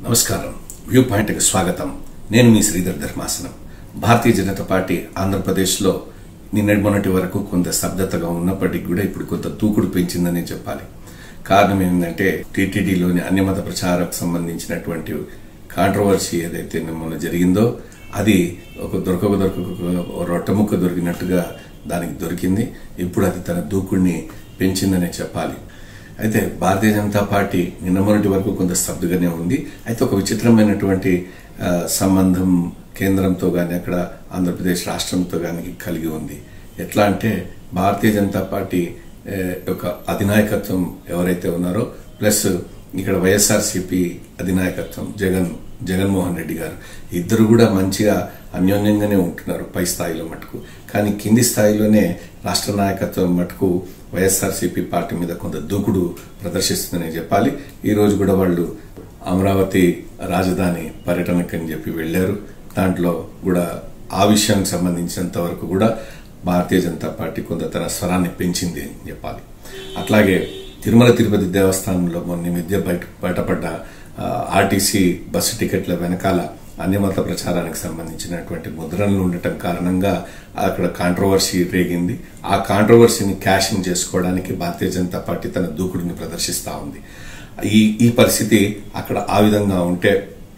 నమస్కారం వ్యూ పాయింట్కి స్వాగతం నేను మీ శ్రీధర్ ధర్మాసనం భారతీయ జనతా పార్టీ ఆంధ్రప్రదేశ్లో నిన్నటి మొన్నటి వరకు కొంత స్తబ్దతగా ఉన్నప్పటికీ కూడా ఇప్పుడు కొంత దూకుడు పెంచిందని చెప్పాలి కారణం ఏంటంటే టీటీడీలోని అన్యమత ప్రచారకు సంబంధించినటువంటి కాంట్రవర్సీ ఏదైతే మొన్న జరిగిందో అది ఒక దొరకక దొరకక రొట్టముక్క దొరికినట్టుగా దానికి దొరికింది ఇప్పుడు అది తన దూకుడిని పెంచిందనే చెప్పాలి అయితే భారతీయ జనతా పార్టీ నిన్న మొన్నటి వరకు కొంత స్తబ్దుగానే ఉంది అయితే ఒక విచిత్రమైనటువంటి ఆ, సంబంధం కేంద్రంతో కానీ అక్కడ ఆంధ్రప్రదేశ్ రాష్ట్రంతో కానీ కలిగి ఉంది ఎట్లా అంటే భారతీయ జనతా పార్టీ ఆ, యొక్క అధినాయకత్వం ఎవరైతే ఉన్నారో ప్లస్ ఇక్కడ వైఎస్ఆర్సీపీ అధినాయకత్వం జగన్ జగన్మోహన్ రెడ్డి గారు ఇద్దరు కూడా మంచిగా అన్యోన్యంగానే ఉంటున్నారు పై స్థాయిలో మటుకు కానీ కింది స్థాయిలోనే రాష్ట్ర నాయకత్వం మటుకు వైఎస్ఆర్సీపీ పార్టీ మీద కొంత దూకుడు ప్రదర్శిస్తుందని చెప్పాలి ఈ రోజు కూడా వాళ్ళు అమరావతి రాజధాని పర్యటనకు అని చెప్పి వెళ్లారు దాంట్లో కూడా ఆ విషయానికి సంబంధించినంత వరకు కూడా భారతీయ జనతా పార్టీ కొంత తన స్వరాన్ని పెంచింది అని చెప్పాలి అట్లాగే తిరుమల తిరుపతి దేవస్థానంలో మొన్న మధ్య బయట బయటపడ్డ ఆ, ఆర్టీసీ బస్సు టికెట్ల వెనకాల అన్యమత ప్రచారానికి సంబంధించినటువంటి ముద్రణలు ఉండటం కారణంగా అక్కడ కాంట్రవర్సీ రేగింది ఆ కాంట్రవర్సీని క్యాషింగ్ చేసుకోవడానికి భారతీయ జనతా పార్టీ తన దూకుడిని ప్రదర్శిస్తా ఉంది ఈ ఈ పరిస్థితి అక్కడ ఆ విధంగా ఉంటే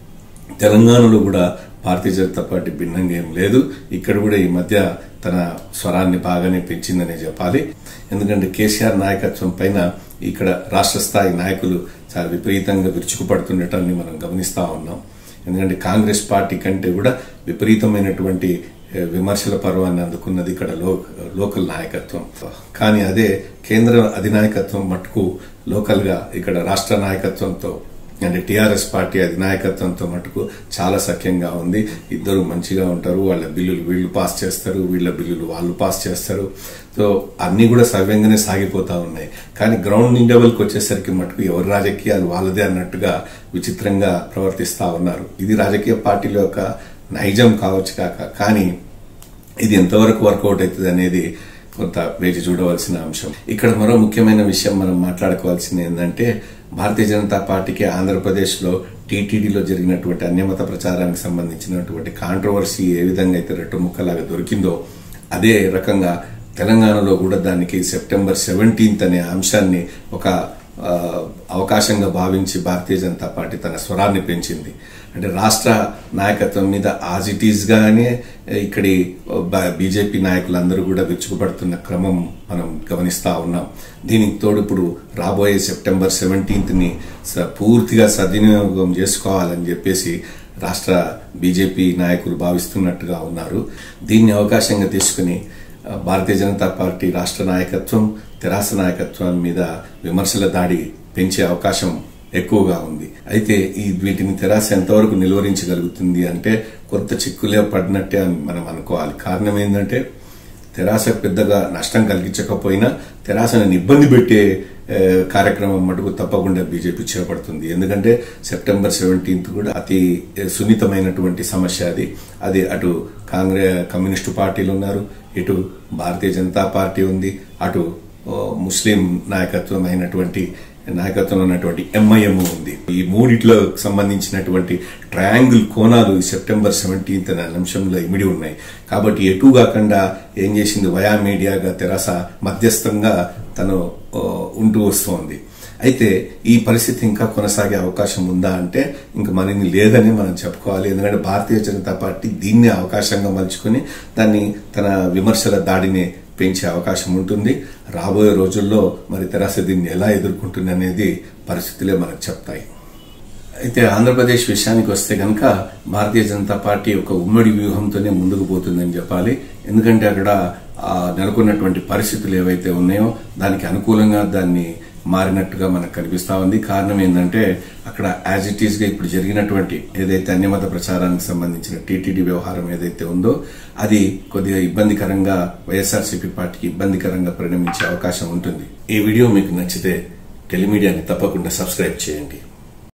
తెలంగాణలో కూడా భారతీయ జనతా పార్టీ భిన్నంగా ఏం లేదు ఇక్కడ కూడా ఈ మధ్య తన స్వరాన్ని బాగానే పెంచిందనే చెప్పాలి ఎందుకంటే కేసీఆర్ నాయకత్వం పైన ఇక్కడ రాష్ట్ర స్థాయి నాయకులు చాలా విపరీతంగా విరుచుకుపడుతుండటాన్ని మనం గమనిస్తా ఉన్నాం ఎందుకంటే కాంగ్రెస్ పార్టీ కంటే కూడా విపరీతమైనటువంటి ఏ, విమర్శల పర్వాన్ని అందుకున్నది ఇక్కడ లో- లోకల్ నాయకత్వం కానీ అదే కేంద్ర అధినాయకత్వం మటుకు లోకల్ గా ఇక్కడ రాష్ట్ర నాయకత్వంతో అంటే టీఆర్ఎస్ పార్టీ అధినాయకత్వంతో మటుకు చాలా సఖ్యంగా ఉంది ఇద్దరు మంచిగా ఉంటారు వాళ్ళ బిల్లులు వీళ్ళు పాస్ చేస్తారు వీళ్ళ బిల్లులు వాళ్ళు పాస్ చేస్తారు సో అన్ని కూడా సవ్యంగానే సాగిపోతా ఉన్నాయి కానీ గ్రౌండ్ లెవెల్కి వచ్చేసరికి మటుకు ఎవరి రాజకీయాలు వాళ్ళదే అన్నట్టుగా విచిత్రంగా ప్రవర్తిస్తా ఉన్నారు ఇది రాజకీయ పార్టీల యొక్క నైజం కావచ్చు కాక కానీ ఇది ఎంతవరకు వర్కౌట్ అవుతుంది అనేది కొంత వేచి చూడవలసిన అంశం ఇక్కడ మరో ముఖ్యమైన విషయం మనం మాట్లాడుకోవాల్సింది ఏంటంటే భారతీయ జనతా పార్టీకి ఆంధ్రప్రదేశ్ లో టీటీడీలో జరిగినటువంటి అన్యమత ప్రచారానికి సంబంధించినటువంటి కాంట్రవర్సీ ఏ విధంగా అయితే రెట్టు ముక్కలాగా దొరికిందో అదే రకంగా తెలంగాణలో కూడా దానికి సెప్టెంబర్ సెవెంటీన్త్ అనే అంశాన్ని ఒక ఆ, అవకాశంగా భావించి భారతీయ జనతా పార్టీ తన స్వరాన్ని పెంచింది అంటే రాష్ట్ర నాయకత్వం మీద యాజ్ ఇట్ ఈజ్ గానే ఇక్కడి బీజేపీ నాయకులందరూ కూడా విరుచుకుపడుతున్న క్రమం మనం గమనిస్తా ఉన్నాం దీనికి తోడు ఇప్పుడు రాబోయే సెప్టెంబర్ సెవెంటీన్త్ ని స- పూర్తిగా సద్వినియోగం చేసుకోవాలని చెప్పేసి రాష్ట్ర బీజేపీ నాయకులు భావిస్తున్నట్టుగా ఉన్నారు దీన్ని అవకాశంగా తీసుకుని ఆ, భారతీయ జనతా పార్టీ రాష్ట్ర నాయకత్వం తెరాస నాయకత్వం మీద విమర్శల దాడి పెంచే అవకాశం ఎక్కువగా ఉంది అయితే ఈ వీటిని తెరాస ఎంతవరకు నిలువరించగలుగుతుంది అంటే కొంత చిక్కులే పడినట్టే అని మనం అనుకోవాలి కారణం ఏంటంటే తెరాసకు పెద్దగా నష్టం కలిగించకపోయినా తెరాసను ఇబ్బంది పెట్టే ఏ, కార్యక్రమం మటుకు తప్పకుండా బీజేపీ చేపడుతుంది ఎందుకంటే సెప్టెంబర్ సెవెంటీన్త్ కూడా అతి ఏ, సున్నితమైనటువంటి సమస్య అది అది అటు కాంగ్రెస్ కమ్యూనిస్టు పార్టీలు ఉన్నారు ఇటు భారతీయ జనతా పార్టీ ఉంది అటు ఓ, ముస్లిం నాయకత్వం అయినటువంటి నాయకత్వంలో ఉన్నటువంటి ఎంఐఎం ఉంది ఈ మూడిట్లో సంబంధించినటువంటి ట్రయాంగిల్ కోణాలు ఈ సెప్టెంబర్ సెవెంటీన్త్ అనే అంశంలో ఇమిడి ఉన్నాయి కాబట్టి ఎటు కాకుండా ఏం చేసింది వయా మీడియాగా తెరాస మధ్యస్థంగా తను ఓ, ఉంటూ వస్తోంది అయితే ఈ పరిస్థితి ఇంకా కొనసాగే అవకాశం ఉందా అంటే ఇంకా మరిన్ని లేదని మనం చెప్పుకోవాలి ఎందుకంటే భారతీయ జనతా పార్టీ దీన్ని అవకాశంగా మలుచుకుని దాన్ని తన విమర్శల దాడిని పెంచే అవకాశం ఉంటుంది రాబోయే రోజుల్లో మరి తెరాస దీన్ని ఎలా ఎదుర్కొంటుంది అనేది పరిస్థితులే మనకు చెప్తాయి అయితే ఆంధ్రప్రదేశ్ విషయానికి వస్తే కనుక భారతీయ జనతా పార్టీ ఒక ఉమ్మడి వ్యూహంతోనే ముందుకు పోతుందని చెప్పాలి ఎందుకంటే అక్కడ ఆ నెలకొన్నటువంటి పరిస్థితులు ఏవైతే ఉన్నాయో దానికి అనుకూలంగా దాన్ని మారినట్టుగా మనకు కనిపిస్తా ఉంది కారణం ఏంటంటే అక్కడ యాజ్ ఇట్ ఈస్ గా ఇప్పుడు జరిగినటువంటి ఏదైతే అన్యమత ప్రచారానికి సంబంధించిన టీటీడీ వ్యవహారం ఏదైతే ఉందో అది కొద్దిగా ఇబ్బందికరంగా వైఎస్ఆర్సీపీ పార్టీకి ఇబ్బందికరంగా పరిణమించే అవకాశం ఉంటుంది ఈ వీడియో మీకు నచ్చితే టెలిమీడియాని తప్పకుండా సబ్స్క్రైబ్ చేయండి